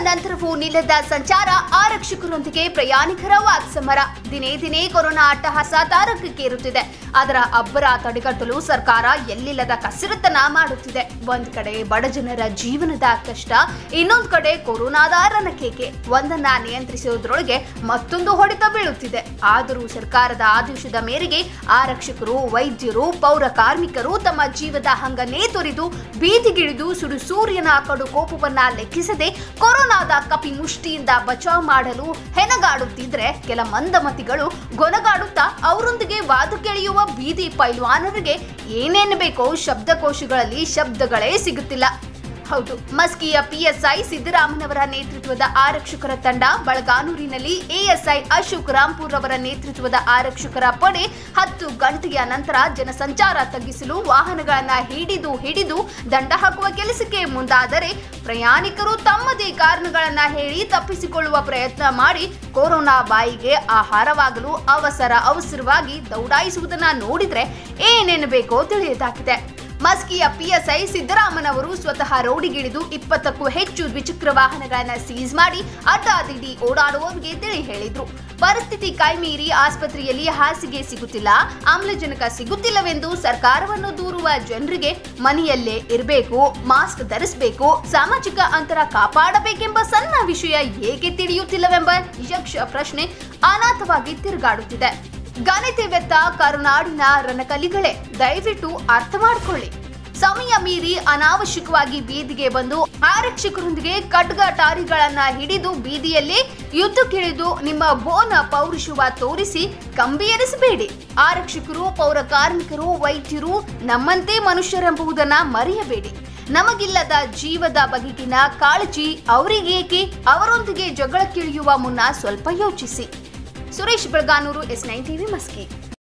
ನಂತರವೂ ನಿಲ್ಲದ ಸಂಚಾರ ಆರಕ್ಷಕರೊಂದಿಗೆ ಪ್ರಯಾಣಿಕರ ವಾಕ್ಸಮರ ದಿನೇ ದಿನೇ ಕೊರೋನಾ ಅಟ್ಟಹಾಸ ತಾರಕಕ್ಕೇರುತ್ತಿದೆ ಅದರ ಅಬ್ಬರ ತಡೆಗಟ್ಟಲು ಸರ್ಕಾರ ಎಲ್ಲಿಲ್ಲದ ಕಸರತ್ತನ ಮಾಡುತ್ತಿದೆ ಒಂದ್ ಕಡೆ ಬಡಜನರ ಜೀವನದ ಕಷ್ಟ ಇನ್ನೊಂದ್ ಕಡೆ ಕೊರೋನಾದ ರಣಕೇಕೆ ಒಂದನ್ನ ನಿಯಂತ್ರಿಸುವುದರೊಳಗೆ ಮತ್ತೊಂದು ಹೊಡೆತ ಬೀಳುತ್ತಿದೆ ಆದರೂ ಸರ್ಕಾರದ ಆದೇಶದ ಮೇರೆಗೆ ಆರಕ್ಷಕರು ವೈದ್ಯರು ಪೌರ ಕಾರ್ಮಿಕರು ತಮ್ಮ ಜೀವದ ಹಂಗನ್ನೇ ತೊರೆದು ಬೀದಿಗಿಳಿದು ಸುಡು ಸೂರ್ಯನ ಕಡು ಕೋಪವನ್ನ ಲೆಕ್ಕಿಸದೆ ಕೊರೋನಾದ ಕಪಿ ಮುಷ್ಟಿಯಿಂದ ಬಚಾವ್ ಮಾಡಲು ಹೆಣಗಾಡುತ್ತಿದ್ರೆ ಕೆಲ ಮಂದಮತಿಗಳು ಗೊನಗಾಡುತ್ತಾ ಅವರೊಂದಿಗೆ ವಾದಕ್ಕೆಳೆಯುವ ಬೀದಿ ಪೈಲ್ವಾನರಿಗೆ ಏನೇನು ಬೇಕೋ ಶಬ್ದಕೋಶಗಳಲ್ಲಿ ಶಬ್ದಗಳೇ ಸಿಗುತ್ತಿಲ್ಲ ಹೌದು ಮಸ್ಕಿಯ ಪಿಎಸ್ಐ ಸಿದ್ದರಾಮನವರ ನೇತೃತ್ವದ ಆರಕ್ಷಕರ ತಂಡ ಬಳಗಾನೂರಿನಲ್ಲಿ ಎಎಸ್ಐ ಅಶೋಕ್ ರಾಂಪುರ್ ಅವರ ನೇತೃತ್ವದ ಆರಕ್ಷಕರ ಪಡೆ ಹತ್ತು ಗಂಟೆಯ ನಂತರ ಜನಸಂಚಾರ ತಗ್ಗಿಸಲು ವಾಹನಗಳನ್ನ ಹಿಡಿದು ಹಿಡಿದು ದಂಡ ಹಾಕುವ ಕೆಲಸಕ್ಕೆ ಮುಂದಾದರೆ ಪ್ರಯಾಣಿಕರು ತಮ್ಮದೇ ಕಾರಣಗಳನ್ನ ಹೇಳಿ ತಪ್ಪಿಸಿಕೊಳ್ಳುವ ಪ್ರಯತ್ನ ಮಾಡಿ ಕೊರೋನಾ ಬಾಯಿಗೆ ಆಹಾರವಾಗಲು ಅವಸರ ಅವಸರವಾಗಿ ದೌಡಾಯಿಸುವುದನ್ನ ನೋಡಿದ್ರೆ ಏನೇನು ಬೇಕೋ ತಿಳಿಯದಾಗಿದೆ ಮಸ್ಕಿಯ ಪಿಎಸ್ಐ ಸಿದ್ದರಾಮನವರು ಸ್ವತಃ ರೋಡಿಗಿಳಿದು ಇಪ್ಪತ್ತಕ್ಕೂ ಹೆಚ್ಚು ದ್ವಿಚಕ್ರ ವಾಹನಗಳನ್ನ ಸೀಸ್ ಮಾಡಿ ಅಡ್ಡಾದಿಡ್ಡಿ ಓಡಾಡುವವರಿಗೆ ತಿಳಿ ಹೇಳಿದ್ರು ಪರಿಸ್ಥಿತಿ ಕೈಮೀರಿ ಆಸ್ಪತ್ರೆಯಲ್ಲಿ ಹಾಸಿಗೆ ಸಿಗುತ್ತಿಲ್ಲ ಆಮ್ಲಜನಕ ಸಿಗುತ್ತಿಲ್ಲವೆಂದು ಸರ್ಕಾರವನ್ನು ದೂರುವ ಜನರಿಗೆ ಮನೆಯಲ್ಲೇ ಇರಬೇಕು ಮಾಸ್ಕ್ ಧರಿಸಬೇಕು ಸಾಮಾಜಿಕ ಅಂತರ ಕಾಪಾಡಬೇಕೆಂಬ ಸಣ್ಣ ವಿಷಯ ಏಕೆ ತಿಳಿಯುತ್ತಿಲ್ಲವೆಂಬ ಯಕ್ಷ ಪ್ರಶ್ನೆ ಅನಾಥವಾಗಿ ತಿರುಗಾಡುತ್ತಿದೆ ಘನತೆವೆತ್ತ ಕರುನಾಡಿನ ರಣಕಲಿಗಳೇ ದಯವಿಟ್ಟು ಅರ್ಥ ಮಾಡಿಕೊಳ್ಳಿ ಸಮಯ ಮೀರಿ ಅನಾವಶ್ಯಕವಾಗಿ ಬೀದಿಗೆ ಬಂದು ಆರಕ್ಷಕರೊಂದಿಗೆ ಖಡ್ಗಟಾರಿಗಳನ್ನ ಹಿಡಿದು ಬೀದಿಯಲ್ಲಿ ಯುದ್ಧಕ್ಕಿಳಿದು ನಿಮ್ಮ ಬೋನ ಪೌರುಷವ ತೋರಿಸಿ ಕಂಬಿ ಎನಿಸಬೇಡಿ ಆರಕ್ಷಕರು ಪೌರ ಕಾರ್ಮಿಕರು ವೈದ್ಯರು ನಮ್ಮಂತೆ ಮನುಷ್ಯರೆಂಬುದನ್ನ ಮರೆಯಬೇಡಿ ನಮಗಿಲ್ಲದ ಜೀವದ ಬಗೆಗಿನ ಕಾಳಜಿ ಅವರಿಗೇಕೆ ಅವರೊಂದಿಗೆ ಜಗಳಕ್ಕಿಳಿಯುವ ಮುನ್ನ ಸ್ವಲ್ಪ ಯೋಚಿಸಿ Suresh Belaganur S nine TV Maski